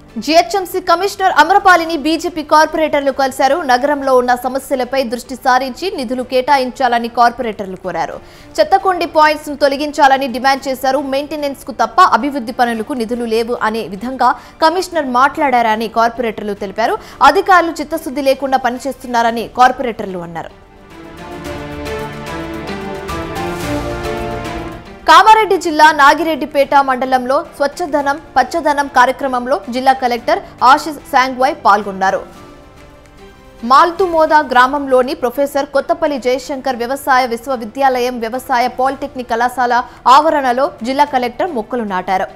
GHMC commissioner అమరపాలిని BJP కార్పొరేటర్లు కలిశారు నగరంలో ఉన్న సమస్యలపై దృష్టి సారించి నిధులు కేటాయించాలని కార్పొరేటర్లు కోరారు చెత్తకొండి పాయింట్స్ ను తొలగించాలని డిమాండ్ చేశారు మెయింటెనెన్స్ కు తప్ప అభివృద్ధి పనులకు నిధులు లేవు అనే విధంగా కమిషనర్ మాట్లాడారని కార్పొరేటర్లు తెలిపారు అధికారులు చిత్తశుద్ధి లేకుండా పనిచేస్తున్నారని కార్పొరేటర్లు అన్నారు కామారెడ్డి జిల్లా నాగిరెడ్డిపేట మండలంలో స్వచ్ఛధనం పచ్చదనం కార్యక్రమంలో జిల్లా కలెక్టర్ ఆశిష్ శాంగ్వాయ్ పాల్గొన్నారు మాల్తుమోదా గ్రామంలోని ప్రొఫెసర్ కొత్తపల్లి జయశంకర్ వ్యవసాయ విశ్వవిద్యాలయం వ్యవసాయ పాలిటెక్నిక్ కళాశాల ఆవరణలో జిల్లా కలెక్టర్ మొక్కలు నాటారు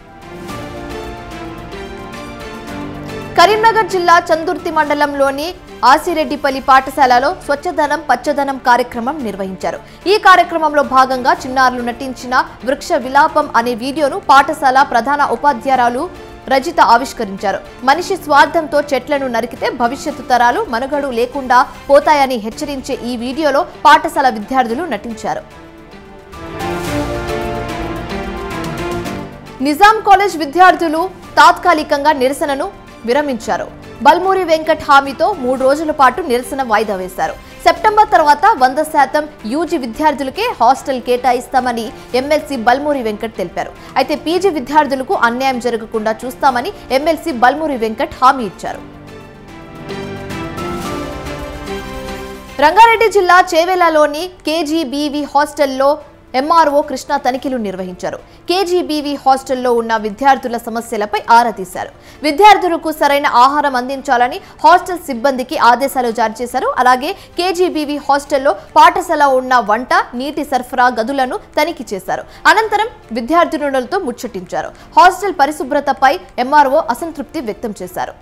కరీంనగర్ జిల్లా చందుర్తి మండలంలోని ఆసిరెడ్డిపల్లి పాఠశాలలో స్వచ్ఛధనం పచ్చదనం కార్యక్రమం నిర్వహించారు ఈ కార్యక్రమంలో భాగంగా చిన్నారులు నటించిన వృక్ష విలాపం అనే వీడియోను పాఠశాల ప్రధాన ఉపాధ్యాయురాలు రజిత ఆవిష్కరించారు మనిషి స్వార్థంతో చెట్లను నరికితే భవిష్యత్తు తరాలు మనుగడు లేకుండా పోతాయని హెచ్చరించే ఈ వీడియోలో పాఠశాల విద్యార్థులు నటించారు నిజాం కాలేజ్ విద్యార్థులు తాత్కాలికంగా నిరసనను విరమించారు బల్మూరి వెంకట్ హామీతో మూడు రోజుల పాటు నిరసన వాయిదా వేశారు సెప్టెంబర్ తర్వాత వంద శాతం యూజీ విద్యార్థులకే హాస్టల్ కేటాయిస్తామని ఎమ్మెల్సీ బల్మూరి వెంకట్ తెలిపారు అయితే పీజీ విద్యార్థులకు అన్యాయం జరగకుండా చూస్తామని ఎమ్మెల్సీ బల్మూరి వెంకట్ హామీ ఇచ్చారు రంగారెడ్డి జిల్లా చేవెళ్లలోని కేజీబీవీ హాస్టల్లో ఎంఆర్ఓ కృష్ణ తనిఖీలు నిర్వహించారు కేజీబీవీ హాస్టల్లో ఉన్న విద్యార్థుల సమస్యలపై ఆరా తీశారు విద్యార్థులకు సరైన ఆహారం అందించాలని హాస్టల్ సిబ్బందికి ఆదేశాలు జారీ చేశారు అలాగే కేజీబీవీ హాస్టల్లో పాఠశాల ఉన్న వంట నీటి సరఫరా గదులను తనిఖీ చేశారు అనంతరం విద్యార్థినులతో ముచ్చటించారు హాస్టల్ పరిశుభ్రతపై ఎంఆర్ఓ అసంతృప్తి వ్యక్తం చేశారు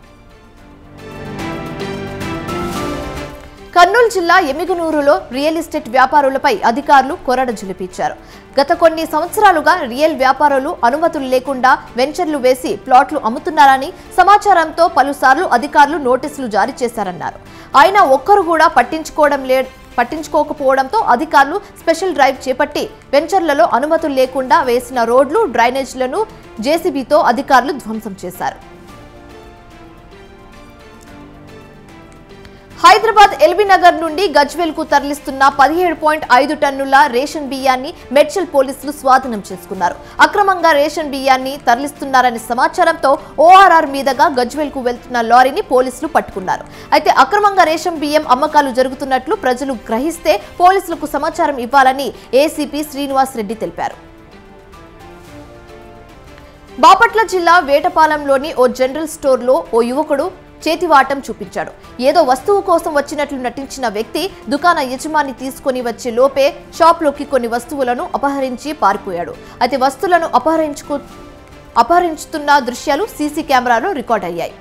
కర్నూలు జిల్లా ఎమిగనూరులో రియల్ ఎస్టేట్ వ్యాపారులపై అధికారులు కొరడ జులిపించారు గత కొన్ని సంవత్సరాలుగా రియల్ వ్యాపారులు అనుమతులు లేకుండా వెంచర్లు వేసి ప్లాట్లు అమ్ముతున్నారని సమాచారంతో పలుసార్లు అధికారులు నోటీసులు జారీ చేశారన్నారు అయినా ఒక్కరు కూడా పట్టించుకోవడం లే పట్టించుకోకపోవడంతో అధికారులు స్పెషల్ డ్రైవ్ చేపట్టి వెంచర్లలో అనుమతులు లేకుండా వేసిన రోడ్లు డ్రైనేజీలను జేసీబీతో అధికారులు ధ్వంసం చేశారు హైదరాబాద్ ఎల్బీ నగర్ నుండి గజ్వేల్ కు తరలిస్తున్న పదిహేడు పాయింట్ ఐదు టన్నుల రేషన్ బియ్యాన్ని మెడ్చల్ పోలీసులు స్వాధీనం చేసుకున్నారు అక్రమంగా రేషన్ బియ్యాన్ని తరలిస్తున్నారనే సమాచారంతో ఓఆర్ఆర్ మీదుగా గజ్వేల్ కు వెళ్తున్న లారీని పోలీసులు పట్టుకున్నారు అయితే అక్రమంగా రేషన్ బియ్యం అమ్మకాలు జరుగుతున్నట్లు ప్రజలు గ్రహిస్తే పోలీసులకు సమాచారం ఇవ్వాలని ఏసీపీ శ్రీనివాస్ రెడ్డి తెలిపారు బాపట్ల జిల్లా వేటపాలెంలోని ఓ జనరల్ స్టోర్లో ఓ యువకుడు చేతివాటం చూపించాడు ఏదో వస్తువు కోసం వచ్చినట్లు నటించిన వ్యక్తి దుకాణ యజమాని తీసుకొని వచ్చే లోపే షాప్లోకి కొన్ని వస్తువులను అపహరించి పారిపోయాడు అయితే వస్తువులను అపహరించుకు అపహరించుతున్న దృశ్యాలు సీసీ కెమెరాలో రికార్డ్ అయ్యాయి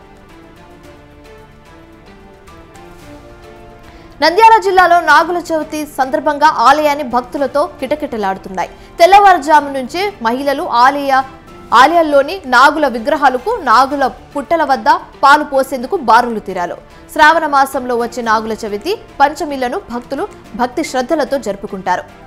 నంద్యాల జిల్లాలో నాగుల చవితి సందర్భంగా ఆలయాన్ని భక్తులతో కిటకిటలాడుతున్నాయి తెల్లవారుజాము నుంచే మహిళలు ఆలయ ఆలయాల్లోని నాగుల విగ్రహాలకు నాగుల పుట్టల వద్ద పాలు పోసేందుకు బారులు తీరాలు శ్రావణ మాసంలో వచ్చే నాగుల చవితి పంచమిలను భక్తులు భక్తి శ్రద్ధలతో జరుపుకుంటారు